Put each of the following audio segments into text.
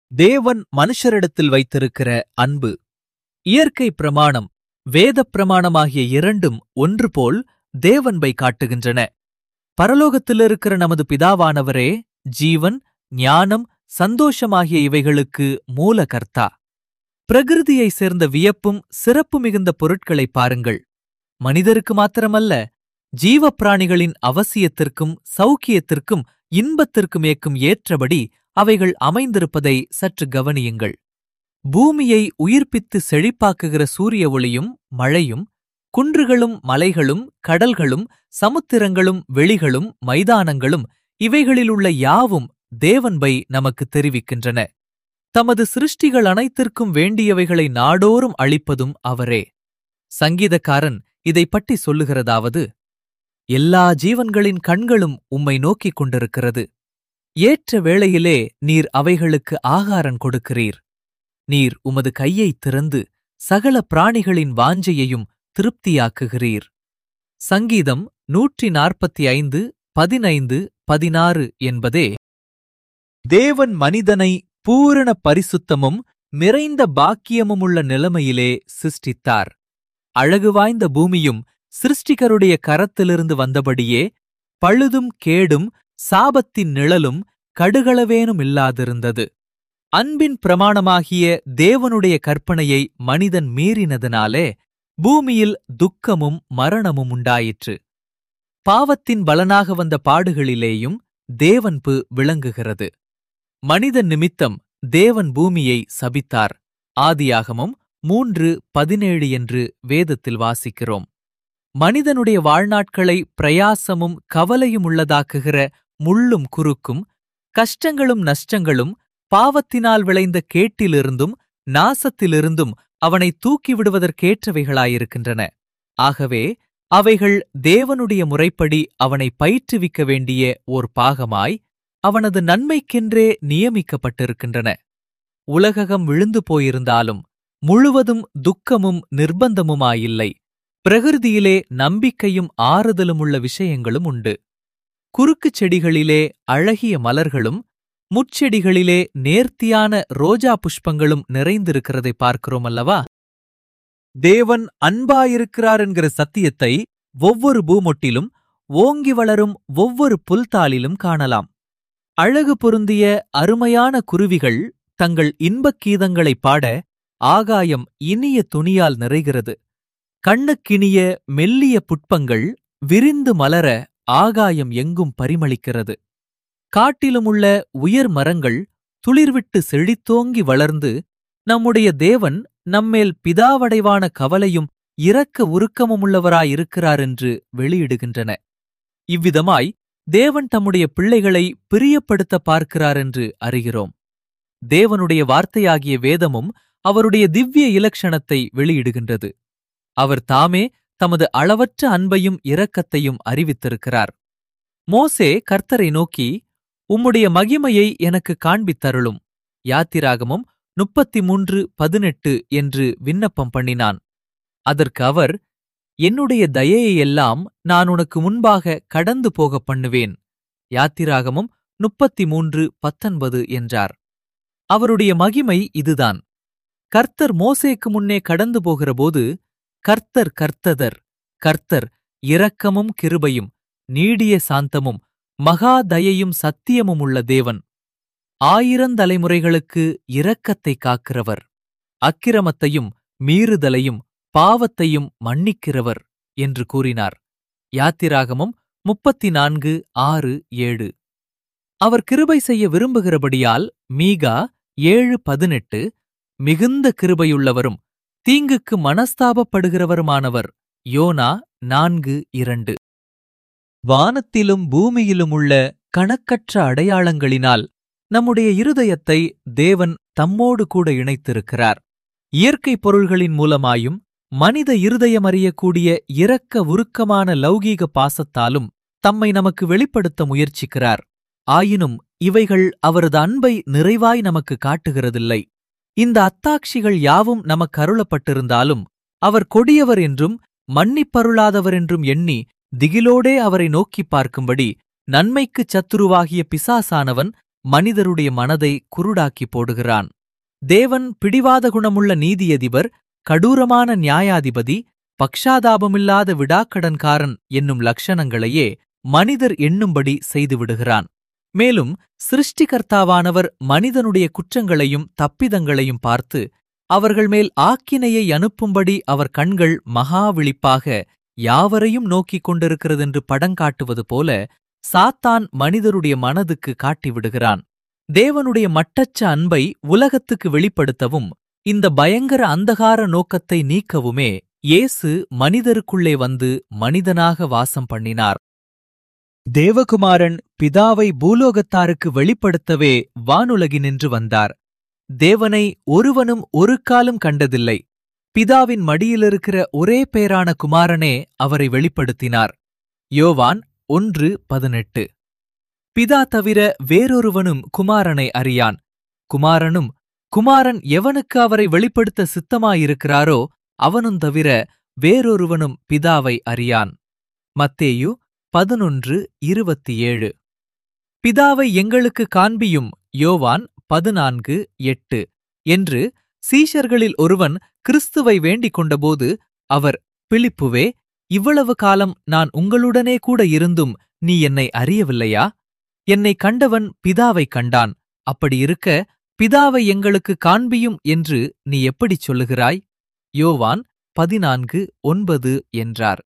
தேவன் மனுஷரிடத்தில் வைத்திருக்கிற அன்பு இயற்கை பிரமாணம் வேதப் பிரமாணமாகிய இரண்டும் ஒன்று போல் தேவன்பை காட்டுகின்றன பரலோகத்திலிருக்கிற நமது பிதாவானவரே ஜீவன் ஞானம் சந்தோஷமாகிய இவைகளுக்கு மூல கர்த்தா பிரகிருதியை சேர்ந்த வியப்பும் சிறப்பு மிகுந்த பொருட்களைப் பாருங்கள் மனிதருக்கு மாத்திரமல்ல ஜீவப் பிராணிகளின் அவசியத்திற்கும் சௌக்கியத்திற்கும் இன்பத்திற்கும் ஏக்கும் ஏற்றபடி அவைகள் அமைந்திருப்பதை சற்று கவனியுங்கள் பூமியை உயிர்ப்பித்து செழிப்பாக்குகிற சூரிய ஒளியும் மழையும் குன்றுகளும் மலைகளும் கடல்களும் சமுத்திரங்களும் வெளிகளும் மைதானங்களும் இவைகளிலுள்ள யாவும் தேவன்பை நமக்கு தெரிவிக்கின்றன தமது சிருஷ்டிகள் அனைத்திற்கும் வேண்டியவைகளை நாடோறும் அளிப்பதும் அவரே சங்கீதக்காரன் இதைப் பற்றி சொல்லுகிறதாவது எல்லா ஜீவன்களின் கண்களும் உம்மை நோக்கிக் கொண்டிருக்கிறது ஏற்ற வேளையிலே நீர் அவைகளுக்கு ஆகாரம் கொடுக்கிறீர் நீர் உமது கையைத் திறந்து சகல பிராணிகளின் வாஞ்சையையும் திருப்தியாக்குகிறீர் சங்கீதம் நூற்றி நாற்பத்தி ஐந்து பதினைந்து பதினாறு என்பதே தேவன் மனிதனை பூரண பரிசுத்தமும் நிறைந்த பாக்கியமுமுள்ள நிலைமையிலே சிருஷ்டித்தார் அழகு வாய்ந்த பூமியும் சிருஷ்டிகருடைய கரத்திலிருந்து வந்தபடியே பழுதும் கேடும் சாபத்தின் நிழலும் கடுகளவேனும் இல்லாதிருந்தது அன்பின் பிரமாணமாகிய தேவனுடைய கற்பனையை மனிதன் மீறினதினாலே பூமியில் துக்கமும் மரணமும் உண்டாயிற்று பாவத்தின் பலனாக வந்த பாடுகளிலேயும் தேவன்பு விளங்குகிறது மனிதன் நிமித்தம் தேவன் பூமியை சபித்தார் ஆதியாகமம் மூன்று பதினேழு என்று வேதத்தில் வாசிக்கிறோம் மனிதனுடைய வாழ்நாட்களை பிரயாசமும் கவலையும் உள்ளதாக்குகிற முள்ளும் குறுக்கும் கஷ்டங்களும் நஷ்டங்களும் பாவத்தினால் விளைந்த கேட்டிலிருந்தும் நாசத்திலிருந்தும் அவனை தூக்கிவிடுவதற்கேற்றவைகளாயிருக்கின்றன ஆகவே அவைகள் தேவனுடைய முறைப்படி அவனை பயிற்றுவிக்க வேண்டிய ஓர் பாகமாய் அவனது நன்மைக்கென்றே நியமிக்கப்பட்டிருக்கின்றன உலககம் விழுந்து போயிருந்தாலும் முழுவதும் துக்கமும் நிர்பந்தமுமாயில்லை பிரகிருதியிலே நம்பிக்கையும் ஆறுதலுமுள்ள விஷயங்களும் உண்டு குறுக்குச் செடிகளிலே அழகிய மலர்களும் முட்செடிகளிலே நேர்த்தியான ரோஜா புஷ்பங்களும் நிறைந்திருக்கிறதை பார்க்கிறோம் அல்லவா தேவன் அன்பாயிருக்கிறார் என்கிற சத்தியத்தை ஒவ்வொரு பூமொட்டிலும் ஓங்கி வளரும் ஒவ்வொரு புல்தாளிலும் காணலாம் அழகு பொருந்திய அருமையான குருவிகள் தங்கள் இன்பக் கீதங்களைப் பாட ஆகாயம் இனிய துணியால் நிறைகிறது கண்ணுக்கினிய மெல்லிய புட்பங்கள் விரிந்து மலர ஆகாயம் எங்கும் பரிமளிக்கிறது காட்டிலுமுள்ள உயர் மரங்கள் துளிர்விட்டு செழித்தோங்கி வளர்ந்து நம்முடைய தேவன் நம்மேல் பிதாவடைவான கவலையும் இரக்க உருக்கமுமுள்ளவராயிருக்கிறார் என்று வெளியிடுகின்றன இவ்விதமாய் தேவன் தம்முடைய பிள்ளைகளை பிரியப்படுத்த பார்க்கிறார் என்று அறிகிறோம் தேவனுடைய வார்த்தையாகிய வேதமும் அவருடைய திவ்ய இலக்ஷணத்தை வெளியிடுகின்றது அவர் தாமே தமது அளவற்ற அன்பையும் இரக்கத்தையும் அறிவித்திருக்கிறார் மோசே கர்த்தரை நோக்கி உம்முடைய மகிமையை எனக்கு காண்பித்தருளும் யாத்திராகமும் முப்பத்தி மூன்று பதினெட்டு என்று விண்ணப்பம் பண்ணினான் அதற்கு அவர் என்னுடைய தயையெல்லாம் நான் உனக்கு முன்பாக கடந்து போகப் பண்ணுவேன் யாத்திராகமும் முப்பத்தி மூன்று பத்தொன்பது என்றார் அவருடைய மகிமை இதுதான் கர்த்தர் மோசேக்கு முன்னே கடந்து போகிறபோது கர்த்தர் கர்த்ததர் கர்த்தர் இரக்கமும் கிருபையும் நீடிய சாந்தமும் மகா தயையும் சத்தியமும் உள்ள தேவன் ஆயிரந்தலைமுறைகளுக்கு இரக்கத்தை காக்கிறவர் அக்கிரமத்தையும் மீறுதலையும் பாவத்தையும் மன்னிக்கிறவர் என்று கூறினார் யாத்திராகமம் முப்பத்தி நான்கு ஆறு ஏழு அவர் கிருபை செய்ய விரும்புகிறபடியால் மீகா ஏழு பதினெட்டு மிகுந்த கிருபையுள்ளவரும் தீங்குக்கு மனஸ்தாபப்படுகிறவருமானவர் யோனா நான்கு இரண்டு வானத்திலும் பூமியிலும் உள்ள கணக்கற்ற அடையாளங்களினால் நம்முடைய இருதயத்தை தேவன் தம்மோடு கூட இணைத்திருக்கிறார் இயற்கை பொருள்களின் மூலமாயும் மனித இருதயம் அறியக்கூடிய இரக்க உருக்கமான லௌகீக பாசத்தாலும் தம்மை நமக்கு வெளிப்படுத்த முயற்சிக்கிறார் ஆயினும் இவைகள் அவரது அன்பை நிறைவாய் நமக்கு காட்டுகிறதில்லை இந்த அத்தாட்சிகள் யாவும் நமக்கு அருளப்பட்டிருந்தாலும் அவர் கொடியவர் என்றும் மன்னிப்பருளாதவர் என்றும் எண்ணி திகிலோடே அவரை நோக்கிப் பார்க்கும்படி நன்மைக்குச் சத்துருவாகிய பிசாசானவன் மனிதருடைய மனதை குருடாக்கி போடுகிறான் தேவன் பிடிவாத குணமுள்ள நீதியதிபர் கடூரமான நியாயாதிபதி பக்ஷாதாபமில்லாத விடாக்கடன்காரன் என்னும் லட்சணங்களையே மனிதர் எண்ணும்படி செய்துவிடுகிறான் மேலும் சிருஷ்டிகர்த்தாவானவர் மனிதனுடைய குற்றங்களையும் தப்பிதங்களையும் பார்த்து அவர்கள் மேல் ஆக்கினையை அனுப்பும்படி அவர் கண்கள் மகா விழிப்பாக யாவரையும் நோக்கிக் கொண்டிருக்கிறதென்று படங்காட்டுவது போல சாத்தான் மனிதருடைய மனதுக்கு காட்டிவிடுகிறான் தேவனுடைய மட்டற்ற அன்பை உலகத்துக்கு வெளிப்படுத்தவும் இந்த பயங்கர அந்தகார நோக்கத்தை நீக்கவுமே இயேசு மனிதருக்குள்ளே வந்து மனிதனாக வாசம் பண்ணினார் தேவகுமாரன் பிதாவை பூலோகத்தாருக்கு வெளிப்படுத்தவே வானுலகினின்று வந்தார் தேவனை ஒருவனும் ஒரு காலும் கண்டதில்லை பிதாவின் மடியிலிருக்கிற ஒரே பேரான குமாரனே அவரை வெளிப்படுத்தினார் யோவான் ஒன்று பதினெட்டு பிதா தவிர வேறொருவனும் குமாரனை அறியான் குமாரனும் குமாரன் எவனுக்கு அவரை வெளிப்படுத்த சித்தமாயிருக்கிறாரோ அவனும் தவிர வேறொருவனும் பிதாவை அறியான் மத்தேயு பதினொன்று இருபத்தி ஏழு பிதாவை எங்களுக்கு காண்பியும் யோவான் பதினான்கு எட்டு என்று சீஷர்களில் ஒருவன் கிறிஸ்துவை வேண்டிக் கொண்டபோது அவர் பிலிப்புவே இவ்வளவு காலம் நான் உங்களுடனே கூட இருந்தும் நீ என்னை அறியவில்லையா என்னை கண்டவன் பிதாவை கண்டான் அப்படி இருக்க பிதாவை எங்களுக்கு காண்பியும் என்று நீ எப்படிச் சொல்லுகிறாய் யோவான் பதினான்கு ஒன்பது என்றார்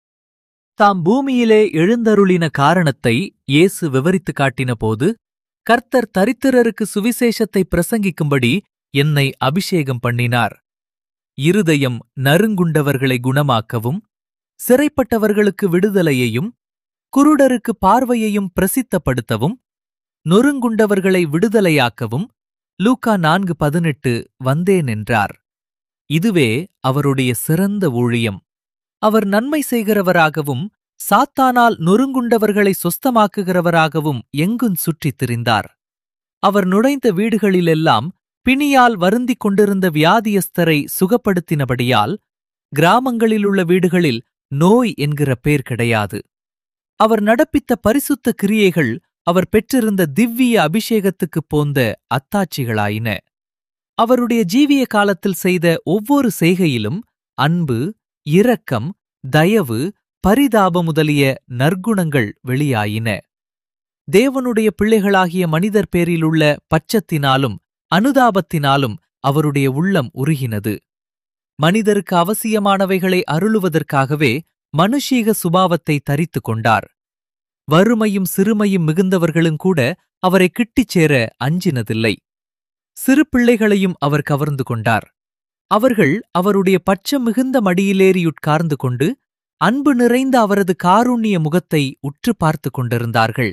தாம் பூமியிலே எழுந்தருளின காரணத்தை இயேசு விவரித்துக் காட்டினபோது கர்த்தர் தரித்திரருக்கு சுவிசேஷத்தை பிரசங்கிக்கும்படி என்னை அபிஷேகம் பண்ணினார் இருதயம் நறுங்குண்டவர்களை குணமாக்கவும் சிறைப்பட்டவர்களுக்கு விடுதலையையும் குருடருக்கு பார்வையையும் பிரசித்தப்படுத்தவும் நொறுங்குண்டவர்களை விடுதலையாக்கவும் லூக்கா நான்கு பதினெட்டு வந்தேன் என்றார் இதுவே அவருடைய சிறந்த ஊழியம் அவர் நன்மை செய்கிறவராகவும் சாத்தானால் நொறுங்குண்டவர்களை சொஸ்தமாக்குகிறவராகவும் எங்குஞ் சுற்றித் திரிந்தார் அவர் நுழைந்த வீடுகளிலெல்லாம் பிணியால் வருந்திக் கொண்டிருந்த வியாதியஸ்தரை சுகப்படுத்தினபடியால் கிராமங்களிலுள்ள வீடுகளில் நோய் என்கிற பேர் கிடையாது அவர் நடப்பித்த பரிசுத்த கிரியைகள் அவர் பெற்றிருந்த திவ்ய அபிஷேகத்துக்குப் போந்த அத்தாட்சிகளாயின அவருடைய ஜீவிய காலத்தில் செய்த ஒவ்வொரு செய்கையிலும் அன்பு இரக்கம் தயவு பரிதாபம் முதலிய நற்குணங்கள் வெளியாயின தேவனுடைய பிள்ளைகளாகிய மனிதர் பேரிலுள்ள பட்சத்தினாலும் அனுதாபத்தினாலும் அவருடைய உள்ளம் உருகினது மனிதருக்கு அவசியமானவைகளை அருளுவதற்காகவே மனுஷீக சுபாவத்தை தரித்துக் கொண்டார் வறுமையும் சிறுமையும் மிகுந்தவர்களும் கூட அவரை கிட்டிச் சேர அஞ்சினதில்லை சிறு பிள்ளைகளையும் அவர் கவர்ந்து கொண்டார் அவர்கள் அவருடைய பச்சம் மிகுந்த மடியிலேறியுட்கார்ந்து கொண்டு அன்பு நிறைந்த அவரது காருண்ய முகத்தை உற்று பார்த்து கொண்டிருந்தார்கள்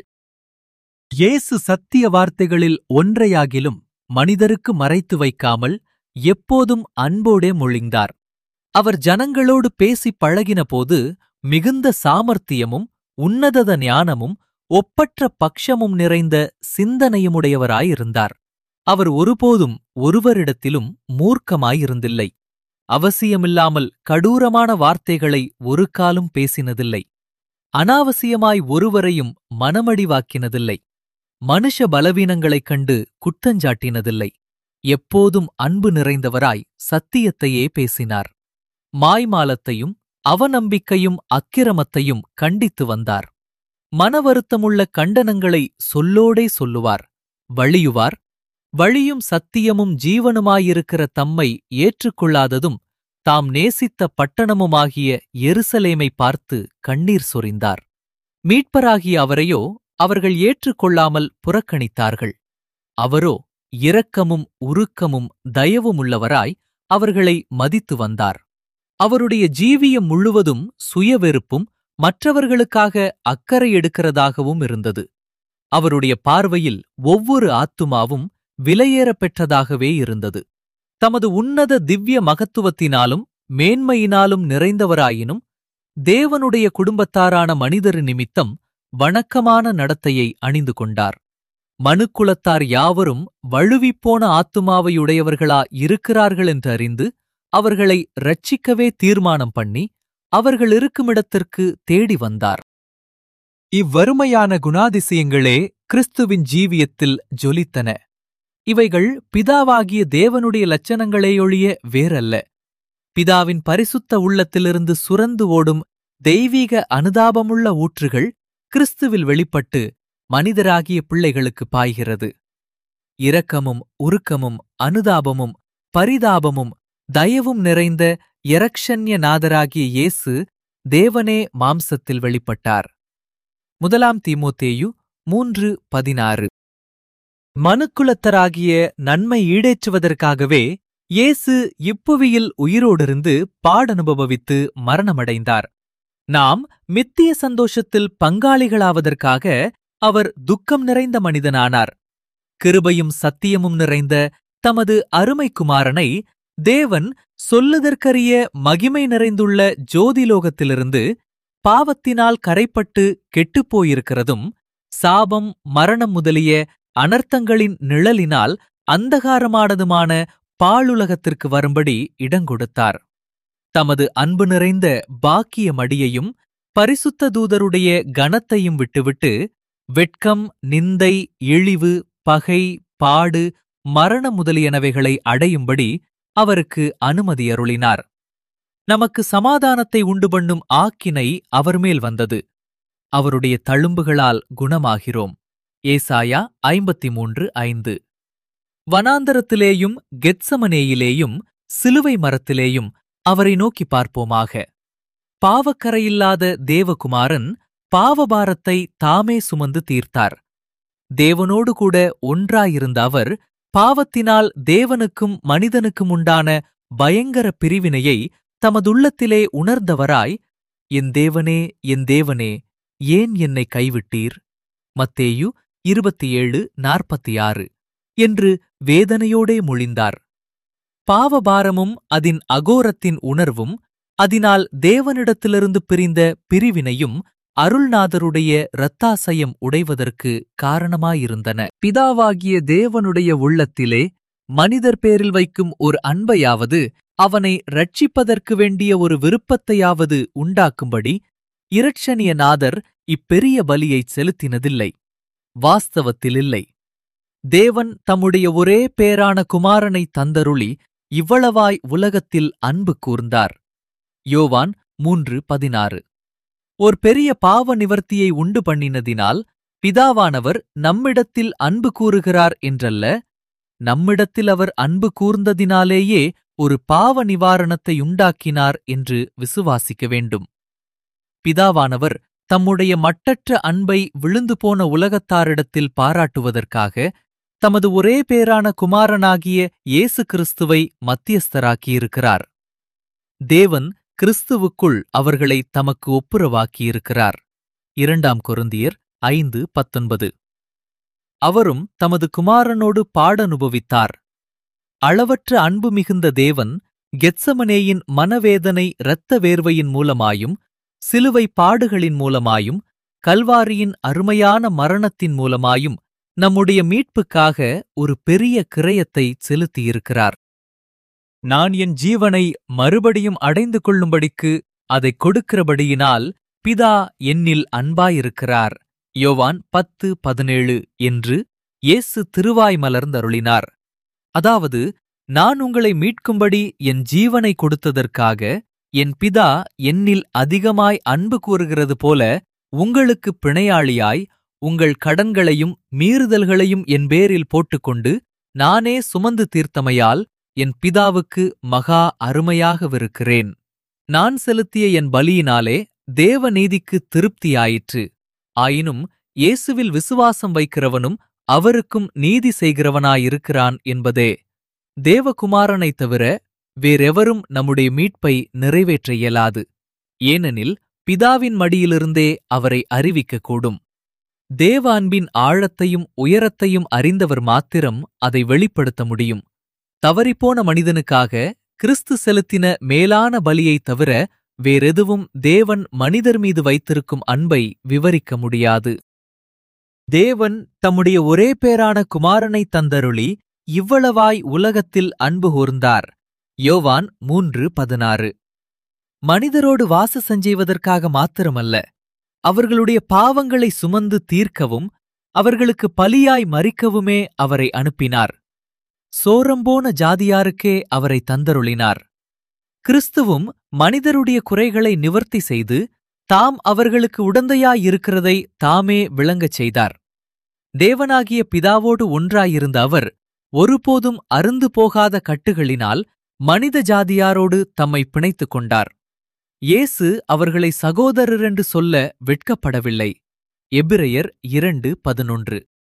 இயேசு சத்திய வார்த்தைகளில் ஒன்றையாகிலும் மனிதருக்கு மறைத்து வைக்காமல் எப்போதும் அன்போடே மொழிந்தார் அவர் ஜனங்களோடு பேசிப் பழகினபோது மிகுந்த சாமர்த்தியமும் உன்னதத ஞானமும் ஒப்பற்ற பக்ஷமும் நிறைந்த சிந்தனையுமுடையவராயிருந்தார் அவர் ஒருபோதும் ஒருவரிடத்திலும் மூர்க்கமாயிருந்தில்லை அவசியமில்லாமல் கடூரமான வார்த்தைகளை ஒரு காலும் பேசினதில்லை அனாவசியமாய் ஒருவரையும் மனமடிவாக்கினதில்லை மனுஷ பலவீனங்களைக் கண்டு குற்றஞ்சாட்டினதில்லை எப்போதும் அன்பு நிறைந்தவராய் சத்தியத்தையே பேசினார் மாய்மாலத்தையும் அவநம்பிக்கையும் அக்கிரமத்தையும் கண்டித்து வந்தார் மனவருத்தமுள்ள கண்டனங்களை சொல்லோடே சொல்லுவார் வழியுவார் வழியும் சத்தியமும் ஜீவனுமாயிருக்கிற தம்மை ஏற்றுக்கொள்ளாததும் தாம் நேசித்த பட்டணமுமாகிய எருசலேமை பார்த்து கண்ணீர் சொரிந்தார் மீட்பராகிய அவரையோ அவர்கள் ஏற்றுக்கொள்ளாமல் புறக்கணித்தார்கள் அவரோ இரக்கமும் உருக்கமும் தயவுமுள்ளவராய் அவர்களை மதித்து வந்தார் அவருடைய ஜீவியம் முழுவதும் சுயவெறுப்பும் மற்றவர்களுக்காக அக்கறை எடுக்கிறதாகவும் இருந்தது அவருடைய பார்வையில் ஒவ்வொரு ஆத்துமாவும் விலையேறப் பெற்றதாகவே இருந்தது தமது உன்னத திவ்ய மகத்துவத்தினாலும் மேன்மையினாலும் நிறைந்தவராயினும் தேவனுடைய குடும்பத்தாரான மனிதர் நிமித்தம் வணக்கமான நடத்தையை அணிந்து கொண்டார் மனுக்குலத்தார் யாவரும் வழுவிப்போன ஆத்துமாவையுடையவர்களா இருக்கிறார்கள் என்று அறிந்து அவர்களை ரட்சிக்கவே தீர்மானம் பண்ணி அவர்கள் இருக்குமிடத்திற்கு தேடி வந்தார் இவ்வருமையான குணாதிசயங்களே கிறிஸ்துவின் ஜீவியத்தில் ஜொலித்தன இவைகள் பிதாவாகிய தேவனுடைய லட்சணங்களேயொழிய வேறல்ல பிதாவின் பரிசுத்த உள்ளத்திலிருந்து சுரந்து ஓடும் தெய்வீக அனுதாபமுள்ள ஊற்றுகள் கிறிஸ்துவில் வெளிப்பட்டு மனிதராகிய பிள்ளைகளுக்கு பாய்கிறது இரக்கமும் உருக்கமும் அனுதாபமும் பரிதாபமும் தயவும் நிறைந்த இரக்ஷண்ய நாதராகிய இயேசு தேவனே மாம்சத்தில் வெளிப்பட்டார் முதலாம் தீமோத்தேயு மூன்று பதினாறு மனுக்குலத்தராகிய நன்மை ஈடேற்றுவதற்காகவே இயேசு இப்புவியில் உயிரோடிருந்து பாடனுபவித்து மரணமடைந்தார் நாம் மித்திய சந்தோஷத்தில் பங்காளிகளாவதற்காக அவர் துக்கம் நிறைந்த மனிதனானார் கிருபையும் சத்தியமும் நிறைந்த தமது அருமை குமாரனை தேவன் சொல்லுதற்கரிய மகிமை நிறைந்துள்ள ஜோதிலோகத்திலிருந்து பாவத்தினால் கரைப்பட்டு கெட்டுப்போயிருக்கிறதும் சாபம் மரணம் முதலிய அனர்த்தங்களின் நிழலினால் அந்தகாரமானதுமான பாழுலகத்திற்கு வரும்படி இடங்கொடுத்தார் தமது அன்பு நிறைந்த பாக்கிய மடியையும் பரிசுத்த தூதருடைய கனத்தையும் விட்டுவிட்டு வெட்கம் நிந்தை இழிவு பகை பாடு மரண முதலியனவைகளை அடையும்படி அவருக்கு அனுமதி அருளினார் நமக்கு சமாதானத்தை உண்டு பண்ணும் ஆக்கினை அவர் மேல் வந்தது அவருடைய தழும்புகளால் குணமாகிறோம் ஏசாயா ஐம்பத்தி மூன்று ஐந்து வனாந்தரத்திலேயும் கெத்சமனேயிலேயும் சிலுவை மரத்திலேயும் அவரை நோக்கி பார்ப்போமாக பாவக்கரையில்லாத தேவகுமாரன் பாவபாரத்தை தாமே சுமந்து தீர்த்தார் தேவனோடு கூட ஒன்றாயிருந்த அவர் பாவத்தினால் தேவனுக்கும் மனிதனுக்கும் உண்டான பயங்கர பிரிவினையை தமதுள்ளத்திலே உணர்ந்தவராய் என் தேவனே என் தேவனே ஏன் என்னை கைவிட்டீர் மத்தேயு இருபத்தி ஏழு நாற்பத்தி ஆறு என்று வேதனையோடே மொழிந்தார் பாவபாரமும் அதின் அகோரத்தின் உணர்வும் அதனால் தேவனிடத்திலிருந்து பிரிந்த பிரிவினையும் அருள்நாதருடைய இரத்தாசயம் உடைவதற்கு காரணமாயிருந்தன பிதாவாகிய தேவனுடைய உள்ளத்திலே மனிதர் பேரில் வைக்கும் ஒரு அன்பையாவது அவனை ரட்சிப்பதற்கு வேண்டிய ஒரு விருப்பத்தையாவது உண்டாக்கும்படி இரட்சணிய நாதர் இப்பெரிய பலியைச் செலுத்தினதில்லை வாஸ்தவத்தில் இல்லை தேவன் தம்முடைய ஒரே பேரான குமாரனை தந்தருளி இவ்வளவாய் உலகத்தில் அன்பு கூர்ந்தார் யோவான் மூன்று பதினாறு ஓர் பெரிய பாவ நிவர்த்தியை உண்டு பண்ணினதினால் பிதாவானவர் நம்மிடத்தில் அன்பு கூறுகிறார் என்றல்ல நம்மிடத்தில் அவர் அன்பு கூர்ந்ததினாலேயே ஒரு பாவ நிவாரணத்தை உண்டாக்கினார் என்று விசுவாசிக்க வேண்டும் பிதாவானவர் தம்முடைய மட்டற்ற அன்பை விழுந்து போன உலகத்தாரிடத்தில் பாராட்டுவதற்காக தமது ஒரே பேரான குமாரனாகிய இயேசு கிறிஸ்துவை மத்தியஸ்தராக்கியிருக்கிறார் தேவன் கிறிஸ்துவுக்குள் அவர்களை தமக்கு ஒப்புரவாக்கியிருக்கிறார் இரண்டாம் கொருந்தியர் ஐந்து பத்தொன்பது அவரும் தமது குமாரனோடு பாடனுபவித்தார் அளவற்ற அன்பு மிகுந்த தேவன் கெத்சமனேயின் மனவேதனை இரத்த வேர்வையின் மூலமாயும் சிலுவை பாடுகளின் மூலமாயும் கல்வாரியின் அருமையான மரணத்தின் மூலமாயும் நம்முடைய மீட்புக்காக ஒரு பெரிய கிரயத்தை செலுத்தியிருக்கிறார் நான் என் ஜீவனை மறுபடியும் அடைந்து கொள்ளும்படிக்கு அதைக் கொடுக்கிறபடியினால் பிதா என்னில் அன்பாயிருக்கிறார் யோவான் பத்து பதினேழு என்று இயேசு திருவாய் மலர்ந்தருளினார் அதாவது நான் உங்களை மீட்கும்படி என் ஜீவனை கொடுத்ததற்காக என் பிதா என்னில் அதிகமாய் அன்பு கூறுகிறது போல உங்களுக்கு பிணையாளியாய் உங்கள் கடன்களையும் மீறுதல்களையும் என் பேரில் போட்டுக்கொண்டு நானே சுமந்து தீர்த்தமையால் என் பிதாவுக்கு மகா அருமையாகவிருக்கிறேன் நான் செலுத்திய என் பலியினாலே தேவநீதிக்கு திருப்தியாயிற்று ஆயினும் இயேசுவில் விசுவாசம் வைக்கிறவனும் அவருக்கும் நீதி செய்கிறவனாயிருக்கிறான் என்பதே தேவகுமாரனைத் தவிர வேறெவரும் நம்முடைய மீட்பை நிறைவேற்ற இயலாது ஏனெனில் பிதாவின் மடியிலிருந்தே அவரை அறிவிக்கக்கூடும் தேவ அன்பின் ஆழத்தையும் உயரத்தையும் அறிந்தவர் மாத்திரம் அதை வெளிப்படுத்த முடியும் தவறிப்போன மனிதனுக்காக கிறிஸ்து செலுத்தின மேலான பலியைத் தவிர வேறெதுவும் தேவன் மனிதர் மீது வைத்திருக்கும் அன்பை விவரிக்க முடியாது தேவன் தம்முடைய ஒரே பேரான குமாரனை தந்தருளி இவ்வளவாய் உலகத்தில் அன்பு கூர்ந்தார் யோவான் மூன்று பதினாறு மனிதரோடு வாச செஞ்செய்வதற்காக மாத்திரமல்ல அவர்களுடைய பாவங்களை சுமந்து தீர்க்கவும் அவர்களுக்கு பலியாய் மறிக்கவுமே அவரை அனுப்பினார் சோரம்போன ஜாதியாருக்கே அவரை தந்தருளினார் கிறிஸ்துவும் மனிதருடைய குறைகளை நிவர்த்தி செய்து தாம் அவர்களுக்கு உடந்தையாயிருக்கிறதை தாமே விளங்கச் செய்தார் தேவனாகிய பிதாவோடு ஒன்றாயிருந்த அவர் ஒருபோதும் அருந்து போகாத கட்டுகளினால் மனித ஜாதியாரோடு தம்மை பிணைத்துக் கொண்டார் இயேசு அவர்களை சகோதரரென்று சொல்ல வெட்கப்படவில்லை எபிரெயர் இரண்டு பதினொன்று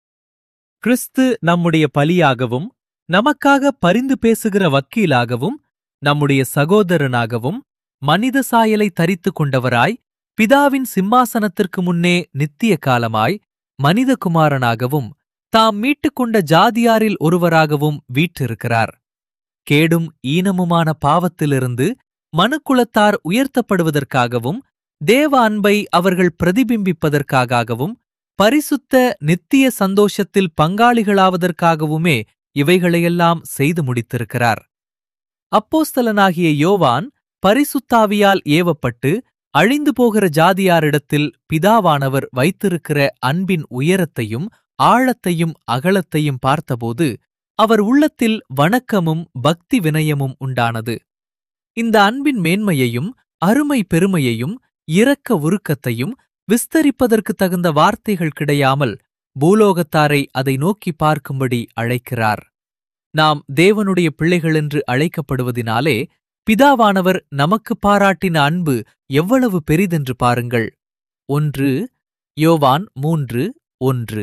கிறிஸ்து நம்முடைய பலியாகவும் நமக்காக பரிந்து பேசுகிற வக்கீலாகவும் நம்முடைய சகோதரனாகவும் மனித சாயலை தரித்துக் கொண்டவராய் பிதாவின் சிம்மாசனத்திற்கு முன்னே நித்திய காலமாய் மனிதகுமாரனாகவும் தாம் மீட்டுக்கொண்ட ஜாதியாரில் ஒருவராகவும் வீற்றிருக்கிறார் கேடும் ஈனமுமான பாவத்திலிருந்து மனுக்குலத்தார் உயர்த்தப்படுவதற்காகவும் தேவ அன்பை அவர்கள் பிரதிபிம்பிப்பதற்காகவும் பரிசுத்த நித்திய சந்தோஷத்தில் பங்காளிகளாவதற்காகவுமே இவைகளையெல்லாம் செய்து முடித்திருக்கிறார் அப்போஸ்தலனாகிய யோவான் பரிசுத்தாவியால் ஏவப்பட்டு அழிந்து போகிற ஜாதியாரிடத்தில் பிதாவானவர் வைத்திருக்கிற அன்பின் உயரத்தையும் ஆழத்தையும் அகலத்தையும் பார்த்தபோது அவர் உள்ளத்தில் வணக்கமும் பக்தி வினயமும் உண்டானது இந்த அன்பின் மேன்மையையும் அருமை பெருமையையும் இரக்க உருக்கத்தையும் விஸ்தரிப்பதற்கு தகுந்த வார்த்தைகள் கிடையாமல் பூலோகத்தாரை அதை நோக்கி பார்க்கும்படி அழைக்கிறார் நாம் தேவனுடைய பிள்ளைகளென்று அழைக்கப்படுவதினாலே பிதாவானவர் நமக்கு பாராட்டின அன்பு எவ்வளவு பெரிதென்று பாருங்கள் ஒன்று யோவான் மூன்று ஒன்று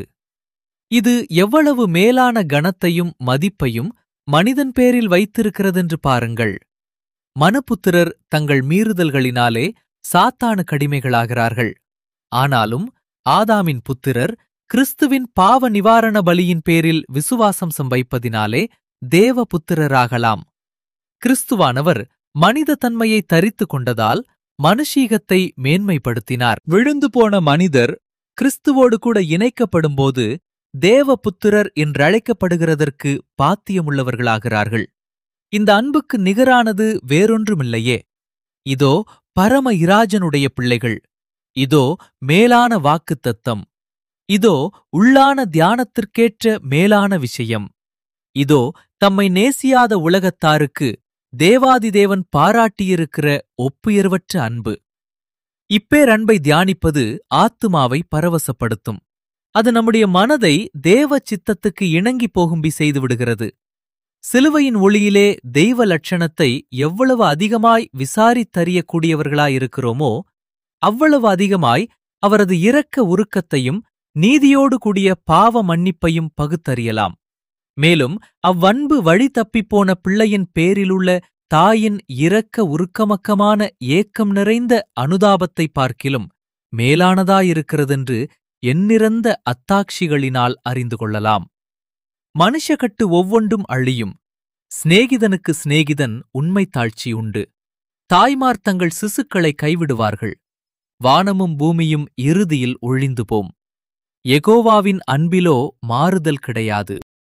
இது எவ்வளவு மேலான கணத்தையும் மதிப்பையும் மனிதன் பேரில் வைத்திருக்கிறதென்று பாருங்கள் மனுபுத்திரர் தங்கள் மீறுதல்களினாலே சாத்தானு கடிமைகளாகிறார்கள் ஆனாலும் ஆதாமின் புத்திரர் கிறிஸ்துவின் பாவ நிவாரண பலியின் பேரில் விசுவாசம் சம்பைப்பதினாலே தேவ புத்திரராகலாம் கிறிஸ்துவானவர் மனித தன்மையை தரித்து கொண்டதால் மனுஷீகத்தை மேன்மைப்படுத்தினார் விழுந்து போன மனிதர் கிறிஸ்துவோடு கூட இணைக்கப்படும்போது தேவ புத்திரர் என்றழைக்கப்படுகிறதற்கு பாத்தியமுள்ளவர்களாகிறார்கள் இந்த அன்புக்கு நிகரானது வேறொன்றுமில்லையே இதோ பரம இராஜனுடைய பிள்ளைகள் இதோ மேலான வாக்குத்தத்தம் இதோ உள்ளான தியானத்திற்கேற்ற மேலான விஷயம் இதோ தம்மை நேசியாத உலகத்தாருக்கு தேவாதிதேவன் பாராட்டியிருக்கிற ஒப்புயர்வற்ற அன்பு இப்பேரன்பை தியானிப்பது ஆத்துமாவை பரவசப்படுத்தும் அது நம்முடைய மனதை தேவ சித்தத்துக்கு இணங்கி போகும்பி செய்துவிடுகிறது சிலுவையின் ஒளியிலே தெய்வ லட்சணத்தை எவ்வளவு அதிகமாய் விசாரித்தறியக்கூடியவர்களாயிருக்கிறோமோ அவ்வளவு அதிகமாய் அவரது இரக்க உருக்கத்தையும் நீதியோடு கூடிய பாவ மன்னிப்பையும் பகுத்தறியலாம் மேலும் அவ்வன்பு வழி தப்பிப்போன பிள்ளையின் பேரிலுள்ள தாயின் இரக்க உருக்கமக்கமான ஏக்கம் நிறைந்த அனுதாபத்தை பார்க்கிலும் மேலானதாயிருக்கிறதென்று எண்ணிறந்த அத்தாட்சிகளினால் அறிந்து கொள்ளலாம் மனுஷகட்டு ஒவ்வொன்றும் அழியும் சிநேகிதனுக்கு சிநேகிதன் உண்மை தாழ்ச்சி உண்டு தாய்மார் தங்கள் சிசுக்களை கைவிடுவார்கள் வானமும் பூமியும் இறுதியில் ஒழிந்து போம் எகோவாவின் அன்பிலோ மாறுதல் கிடையாது